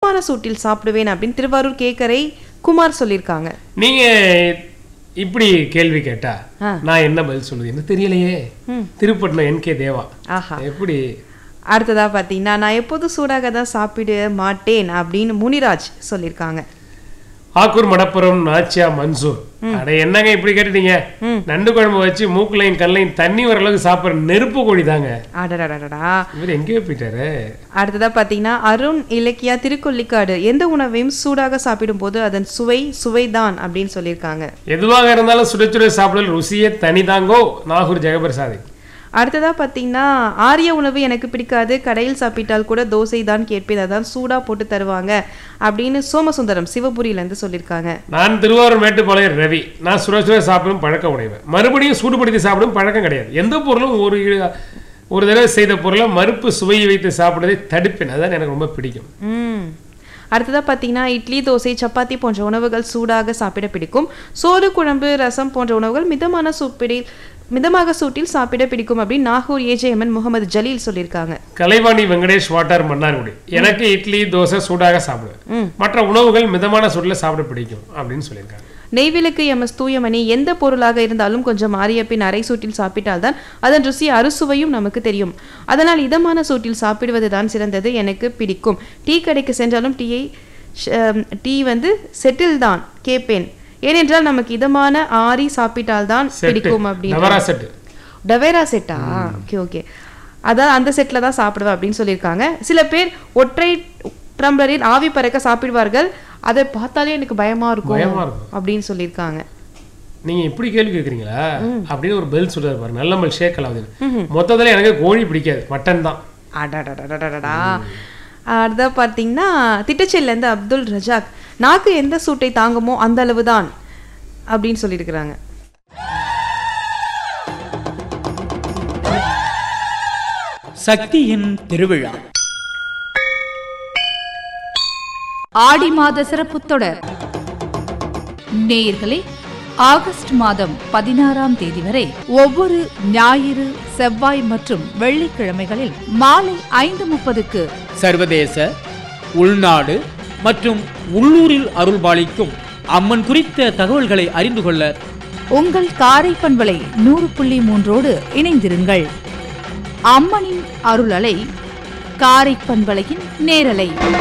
மிதமான சூட்டில் சாப்பிடுவேன் அப்படின்னு திருவாரூர் கேக்கரை குமார் சொல்லியிருக்காங்க நீங்க இப்படி கேள்வி கேட்டா ஆ. நான் என்ன பதில் சொல்லுது என்ன தெரியலையே ம். திருப்பட்டினம் என் கே தேவா ஆஹா எப்படி அடுத்ததா பார்த்தீங்கன்னா நான் எப்போதும் சூடாக தான் சாப்பிட மாட்டேன் அப்படின்னு முனிராஜ் சொல்லியிருக்காங்க ஆக்கூர் மடப்புறம் நாச்சியா மன்சூர் அட என்னங்க இப்படி கேட்டுட்டீங்க நண்டு குழம்பு வச்சு மூக்குலையும் கல்லையும் தண்ணி வர அளவுக்கு சாப்பிடுற நெருப்பு கோழி தாங்க அடடடடடா இவர் எங்கேயோ போயிட்டாரு அடுத்ததா பார்த்தீங்கன்னா அருண் இலக்கியா திருக்கொல்லிக்காடு எந்த உணவையும் சூடாக சாப்பிடும்போது அதன் சுவை சுவைதான் அப்படின்னு சொல்லியிருக்காங்க எதுவாக இருந்தாலும் சுட சுட சாப்பிடல் ருசியே தனிதாங்கோ நாகூர் ஜெகபிரசாதி அடுத்ததா பார்த்தீங்கன்னா ஆரிய உணவு எனக்கு பிடிக்காது கடையில் சாப்பிட்டால் கூட தோசை தான் கேட்பேன் அதான் சூடா போட்டு தருவாங்க அப்படின்னு சோமசுந்தரம் சிவபுரியிலேருந்து சொல்லியிருக்காங்க நான் திருவாரூர் மேட்டுப்பாளையம் ரவி நான் சுட சுட சாப்பிடும் பழக்கம் உடையவன் மறுபடியும் சூடுபடுத்தி சாப்பிடும் பழக்கம் கிடையாது எந்த பொருளும் ஒரு இ- ஒரு தடவை செய்த பொருளை மறுப்பு சுவையை வைத்து சாப்பிடுவதை தடுப்பேன் அதுதான் எனக்கு ரொம்ப பிடிக்கும் ம் அடுத்ததா பார்த்தீங்கன்னா இட்லி தோசை சப்பாத்தி போன்ற உணவுகள் சூடாக சாப்பிட பிடிக்கும் சோறு குழம்பு ரசம் போன்ற உணவுகள் மிதமான சூப்பிடில் மிதமாக சூட்டில் சாப்பிட பிடிக்கும் அப்படின்னு நாகூர் ஏஜேஎம்என் முகமது ஜலீல் சொல்லியிருக்காங்க கலைவாணி வெங்கடேஷ் வாட்டார் மன்னார்குடி எனக்கு இட்லி தோசை சூடாக சாப்பிடுவேன் மற்ற உணவுகள் மிதமான சூட்டில் சாப்பிட பிடிக்கும் அப்படின்னு சொல்லியிருக்காங்க நெய்விளக்கு எம்எஸ் தூயமணி எந்த பொருளாக இருந்தாலும் கொஞ்சம் ஆறிய பின் அரை சூட்டில் சாப்பிட்டால்தான் அதன் ருசி அறுசுவையும் நமக்கு தெரியும் அதனால் இதமான சூட்டில் சாப்பிடுவது தான் சிறந்தது எனக்கு பிடிக்கும் டீ கடைக்கு சென்றாலும் டீயை ஷ- டீ வந்து செட்டில் தான் கேட்பேன் ஏனென்றால் நமக்கு இதமான ஆறி சாப்பிட்டால்தான் பிடிக்கும் அப்படின்னு நவரா செட்டு டவேரா செட்டா ஓகே ஓகே அதான் அந்த செட்டில் தான் சாப்பிடுவேன் அப்படின்னு சொல்லியிருக்காங்க சில பேர் ஒற்றை டம்ளரில் ஆவி பறக்க சாப்பிடுவார்கள் அதை பார்த்தாலே எனக்கு பயமா இருக்கும் பயமா இருக்கும். அப்படின்னு சொல்லியிருக்காங்க நீங்க இப்படி கேள்வி கேட்குறீங்களா அப்படின்னு ஒரு பதில் சொல்றாரு பாரு நல்லமல் ஷேக் அலாவுதீன் மொத்தத்துல எனக்கு கோழி பிடிக்காது மட்டன் தான் அடடடடடடா அடுத்தா பார்த்தீங்கன்னா திட்டச்சேரிலேருந்து அப்துல் ரஜாக் நாக்கு எந்த சூட்டை தாங்குமோ அந்த அளவு தான் அப்படின்னு சொல்லியிருக்கிறாங்க சக்தியின் திருவிழா ஆடி மாத சிறப்பு தொடர் நேயர்களே ஆகஸ்ட் மாதம் பதினாறாம் தேதி வரை ஒவ்வொரு ஞாயிறு செவ்வாய் மற்றும் வெள்ளிக்கிழமைகளில் மாலை ஐந்து முப்பதுக்கு சர்வதேச உள்நாடு மற்றும் உள்ளூரில் அருள்பாலிக்கும் அம்மன் குறித்த தகவல்களை அறிந்து கொள்ள உங்கள் காரை பண்பலை நூறு புள்ளி மூன்றோடு இணைந்திருங்கள் அம்மனின் அருளலை காரை பண்பலையின் நேரலை